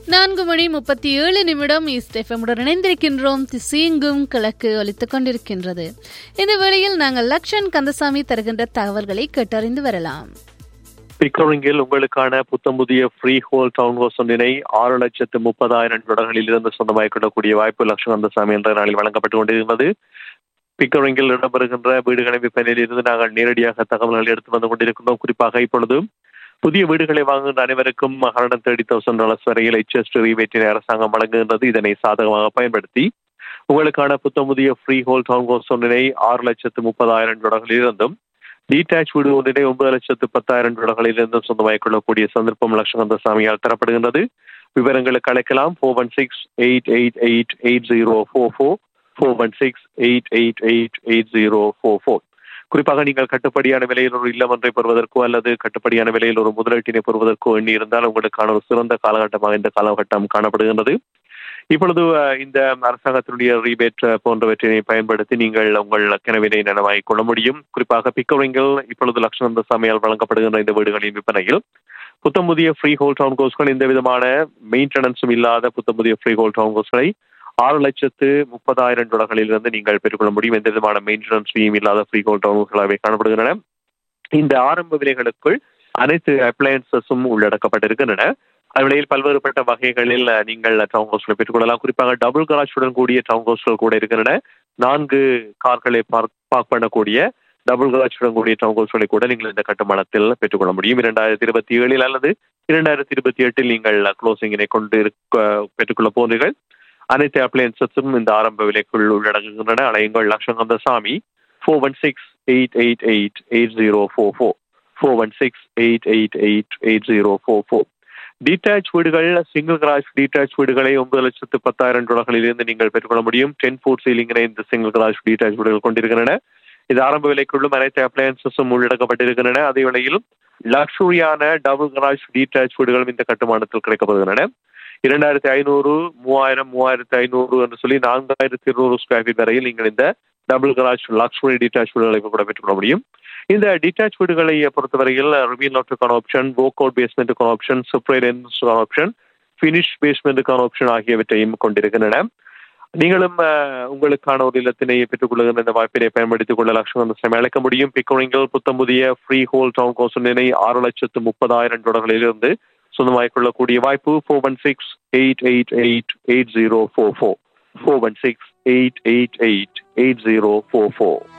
நான்கு மணி முப்பத்தி ஏழு நிமிடம் ஈஸ்ட் எஃப்எம்முடன் இணைந்திருக்கின்றோம் திசையெங்கும் கிழக்கு ஒலித்துக் கொண்டிருக்கின்றது இந்த வேளையில் நாங்கள் லக்ஷன் கந்தசாமி தருகின்ற தகவல்களை கேட்டறிந்து வரலாம் பிக்கரிங்கில் உங்களுக்கான புத்தம் புதிய ஃப்ரீ ஹோல் டவுன் ஹவுஸ் ஒன்றினை ஆறு லட்சத்து முப்பதாயிரம் டாலர்களில் இருந்து சொந்தமாகிக் கொள்ளக்கூடிய வாய்ப்பு லட்சுமந்தசாமி என்ற நாளில் வழங்கப்பட்டுக் கொண்டிருந்தது பிக்கரிங்கில் இடம்பெறுகின்ற வீடுகளை விற்பனையில் இருந்து நாங்கள் நேரடியாக தகவல்களை எடுத்து வந்து கொண்டிருக்கின்றோம் குறிப்பாக இப்பொழுது புதிய வீடுகளை வாங்குகின்ற அனைவருக்கும் ஹண்ட்ரட் தேர்ட்டி தௌசண்ட் டாலர்ஸ் வரையில் ஹெச்எஸ்டி ரீவேட்டினை அரசாங்கம் வழங்குகின்றது இதனை சாதகமாக பயன்படுத்தி உங்களுக்கான புத்தம் புதிய ஃப்ரீ ஹோல் டவுன் ஹவுஸ் ஒன்றினை ஆறு லட்சத்து முப்பதாயிரம் டாலர்களில் இருந்தும் டீடாச் வீடு ஒன்றினை ஒன்பது லட்சத்து பத்தாயிரம் டாலர்களில் இருந்தும் சொந்தமாகிக் கொள்ளக்கூடிய சந்தர்ப்பம் லட்சகந்த சாமியால் தரப்படுகின்றது விவரங்களுக்கு அழைக்கலாம் four one six eight eight eight eight zero four four four one six eight eight eight eight zero four four குறிப்பாக நீங்கள் கட்டுப்படியான விலையில் ஒரு இல்லம் ஒன்றை பெறுவதற்கோ அல்லது கட்டுப்படியான விலையில் ஒரு முதலீட்டினை பெறுவதற்கோ எண்ணி இருந்தால் உங்களுக்கான ஒரு சிறந்த காலகட்டமாக இந்த காலகட்டம் காணப்படுகின்றது இப்பொழுது அஹ், இந்த அரசாங்கத்தினுடைய ரீபேட் போன்றவற்றினை பயன்படுத்தி நீங்கள் உங்கள் கனவினை நனவாகிக் கொள்ள முடியும் குறிப்பாக பிக்கரிங்கில் இப்பொழுது லட்சணந்த சாமியால் வழங்கப்படுகின்ற இந்த வீடுகளின் விற்பனையில் புத்தம் புதிய ஃப்ரீ ஹோல் டவுன் கோஸ்கள் எந்த விதமான மெயின்டெனன்ஸும் இல்லாத புத்தம் புதிய ஃப்ரீ ஹோல் டவுன் கோஸ்களை ஆறு லட்சத்து முப்பதாயிரம் டாலர்களில் இருந்து நீங்கள் பெற்றுக்கொள்ள முடியும் எந்த விதமான மெயின்டெனன்ஸ் ஃபீயும் இல்லாத ஃப்ரீ ஹோல் டவுன் ஹவுஸ்களாகவே காணப்படுகின்றன இந்த ஆரம்ப விலைகளுக்குள் அனைத்து அப்ளையன்சஸும் உள்ளடக்கப்பட்டிருக்கின்றன அவ்விலையில் பல்வேறுபட்ட வகைகளில் அஹ், நீங்கள் டவுன் ஹவுஸ்களை பெற்றுக்கொள்ளலாம் குறிப்பாக டபுள் கராஜுடன் கூடிய டவுன் ஹவுஸ்கள் கூட இருக்கின்றன நான்கு கார்களை பார்க் பார்க் பண்ணக்கூடிய டபுள் கராஜுடன் கூடிய டவுன் ஹவுஸ்களை கூட நீங்கள் இந்த கட்டுமானத்தில் பெற்றுக்கொள்ள முடியும் இரண்டாயிரத்தி இருபத்தி ஏழில் அல்லது இரண்டாயிரத்தி இருபத்தி எட்டில் நீங்கள் க்ளோசிங்கினை கொண்டு இருக்க பெற்றுக்கொள்ள போன்றீர்கள் அனைத்து அப்ளையன்சஸும் இந்த ஆரம்ப விலைக்குள் உள்ளடங்குகின்றன அலையுங்கள் லட்சங்கந்த சாமி four one six eight eight eight eight zero four four four one six eight eight eight eight zero four four detached வீடுகள் சிங்கிள் கிராஷ் டீடாச் வீடுகளை ஒன்பது லட்சத்து பத்தாயிரம் டாலர்களில் இருந்து நீங்கள் பெற்றுக்கொள்ள முடியும் டென் ஃபுட் சீலிங்கினை இந்த சிங்கிள் கிராஷ் டீடாச் வீடுகள் கொண்டிருக்கின்றன இது ஆரம்ப விலைக்குள்ளும் அனைத்து அப்ளையன்சஸும் உள்ளடக்கப்பட்டிருக்கின்றன அதே வேளையிலும் லக்ஸுரியான டபுள் கராஜ் டீடாச் வீடுகளும் இந்த கட்டுமானத்தில் கிடைக்கப்படுகின்றன இரண்டாயிரத்தி ஐநூறு மூவாயிரம் மூவாயிரத்தி ஐநூறு என்று சொல்லி நான்காயிரத்தி இருநூறு ஸ்கொயர் ஃபீட் வரையில் நீங்கள் இந்த டபுள் கராஜ் லக்ஸுரி டீடாச் வீடுகளை கூட பெற்றுக்கொள்ள முடியும் இந்த டிட்டாச் வீடுகளை பொறுத்தவரையில் ரிவியல் நோட்டுக்கான ஆப்ஷன் வோக் அவுட் பேஸ்மெண்ட்டுக்கான ஆப்ஷன் சுப்ரைடன்ஸுக்கான ஆப்ஷன் ஃபினிஷ் பேஸ்மெண்ட்டுக்கான ஆப்ஷன் ஆகியவற்றையும் கொண்டிருக்கின்றன நீங்களும் அஹ், உங்களுக்கான ஒரு இல்லத்தினை பெற்றுக்கொள்ளுகின்ற இந்த வாய்ப்பினை பயன்படுத்திக் கொள்ள லட்சம் அழைக்க முடியும் பிக்கோரிங்கள் புத்தம் புதிய ஃப்ரீ ஹோல் டவுன் கோசனினை ஆறு லட்சத்து முப்பதாயிரம் டாலர்களிலிருந்து சொந்தமாகிக் கொள்ளக்கூடிய வாய்ப்பு four one six eight eight eight eight zero four four four one six eight eight eight eight zero four four